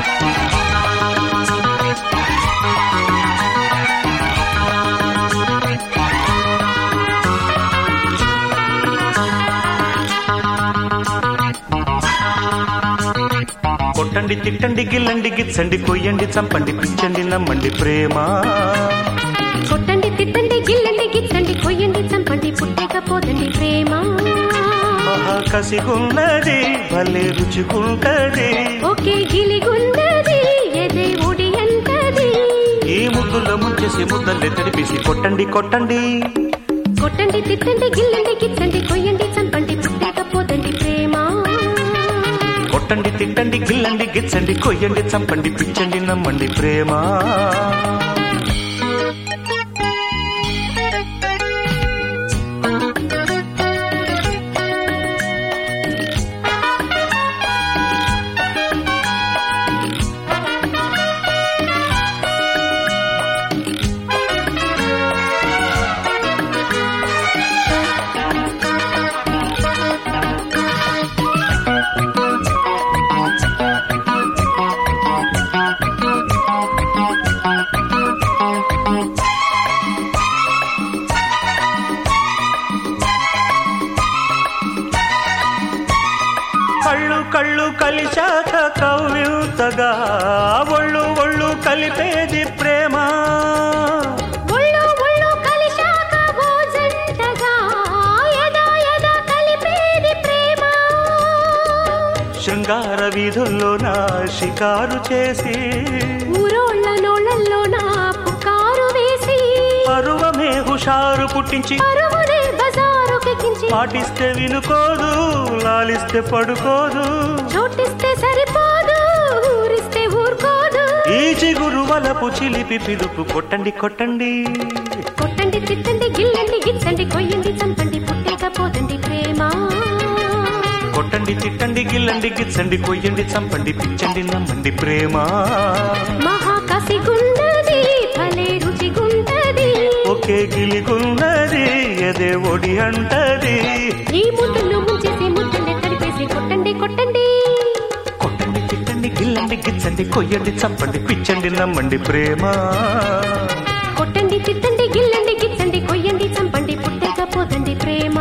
కొట్టండి తిట్టండి గిల్లండి గిచ్చండి కొయ్యండి చంపండి పిచ్చండి నమ్మండి ప్రేమ కొట్టండి తిట్టండి గిల్లండి గిచ్చండి కొయ్యండి చంపండి పుట్టకపోదండి ప్రేమ మహా కసిగున్నది భలే రుచిగుంటది ఒకే గిలిగుండది ఎదే ఒడి ఎంతది ఈ ముద్దులో ముంచేసి ముద్దల్ని తడిపేసి కొట్టండి కొట్టండి కొట్టండి తిట్టండి గిల్లండి గిచ్చండి కొయ్యండి చంపండి పుట్టకపోదండి ప్రేమ కొట్టండి తిట్టండి గిల్లండి గిచ్చండి కొయ్యండి చంపండి పిచ్చండి నమ్మండి ప్రేమ కళ్ళు కళ్ళు కలిశాక కవ్యూతగా ఒళ్ళు ఒళ్ళు కలిపేది ప్రేమ ఒళ్ళు ఒళ్ళు కలిశాక భోజంటగా ఎదా ఎదా కలిపేది ప్రేమ శృంగార వీధుల్లో నా షికారు చేసి ఊరోళ్ళ నోళ్ళల్లో నా పుకారు వేసి పరువమే హుషారు పుట్టించి పరువునే బజారు కెక్కించి పాటిస్తే వినుకోదు లాలిస్తే పడుకోదు చోటిస్తే సరిపోదు ఊరిస్తే ఊరుకోదు ఈ చిగురు వలపు చిలిపి పిలుపు కొట్టండి కొట్టండి కొట్టండి తిట్టండి గిల్లండి గిచ్చండి కొయ్యండి చంపండి పుట్టకపోదండి ప్రేమ కొట్టండి తిట్టండి గిల్లండి గిచ్చండి కొయ్యండి చంపండి పిచ్చండి నమ్మండి ప్రేమ మహాకసి గుండది భలే రుచి గుండది ఒకే గిలిగున్నది ఎదే ఒడి అంటది ఈ ముద్దులు ముంచేసి ముద్దలు తడిపేసి కొట్టండి కొట్టండి కొట్టండి తిట్టండి గిల్లండి గిచ్చండి కొయ్యండి చంపండి పిచ్చండి నమ్మండి ప్రేమ కొట్టండి తిట్టండి గిల్లండి గిచ్చండి కొయ్యండి చంపండి పుట్టకపోదండి ప్రేమ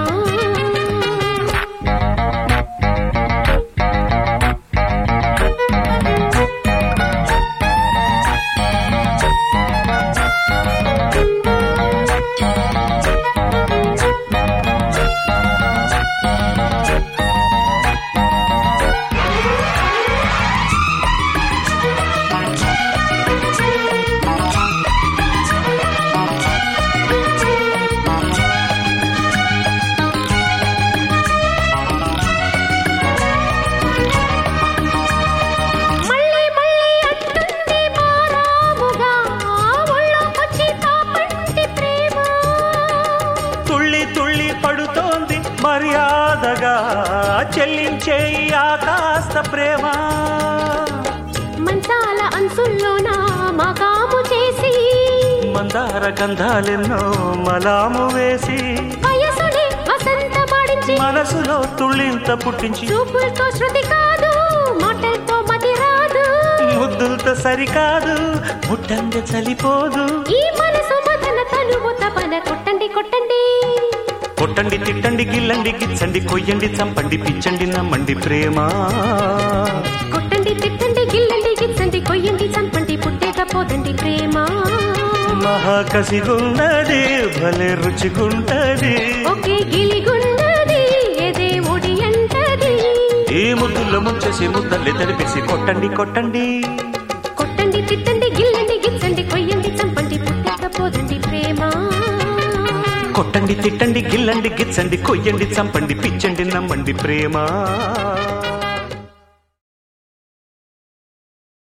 మళ్ళీ మళ్ళీ అంటుంది మారాముగా ఒళ్ళోకొచ్చి తాపంటి ప్రేమ తుళ్ళి తుళ్ళి పడుతోంది మర్యాదగా చెల్లించే ఈ ఆకాస్త ప్రేమ మంచాల అంచుల్లోన మగాము చేసి మందార గంధాలెన్నో మలాము వేసి వయసుని వసంత పడించి మనసులో తుళ్ళింత పుట్టించి చూపులతో శృతి కాదు మాటలతో మతి రాదు ముద్దులతో సరికాదు ముట్టంగ చలిపోదు ఈ మనసు మదన తనువు తపన కొట్టండి కొట్టండి కొట్టండి తిట్టండి గిల్లండి గిచ్చండి కొయ్యండి చంపండి పిచ్చండి నమ్మండి ప్రేమ కొట్టండి తిట్టండి గిల్లండి గిచ్చండి కొయ్యండి చంపండి పుట్టేకపోదండి ప్రేమ మహాకసిగున్నది భలే రుచిగుంటది ఒకే గిలిగుండది ఎదే ఒడి అంటది ఈ ముద్దుల్లో ముంచేసి ముద్దల్ని తడిపేసి కొట్టండి కొట్టండి కొట్టండి తిట్టండి గిల్లండి గిచ్చండి కొయ్యండి చంపండి పుట్టకపోదండి ప్రేమ కొట్టండి తిట్టండి గిల్లండి గిచ్చండి కొయ్యండి చంపండి పిచ్చండి నమ్మండి ప్రేమ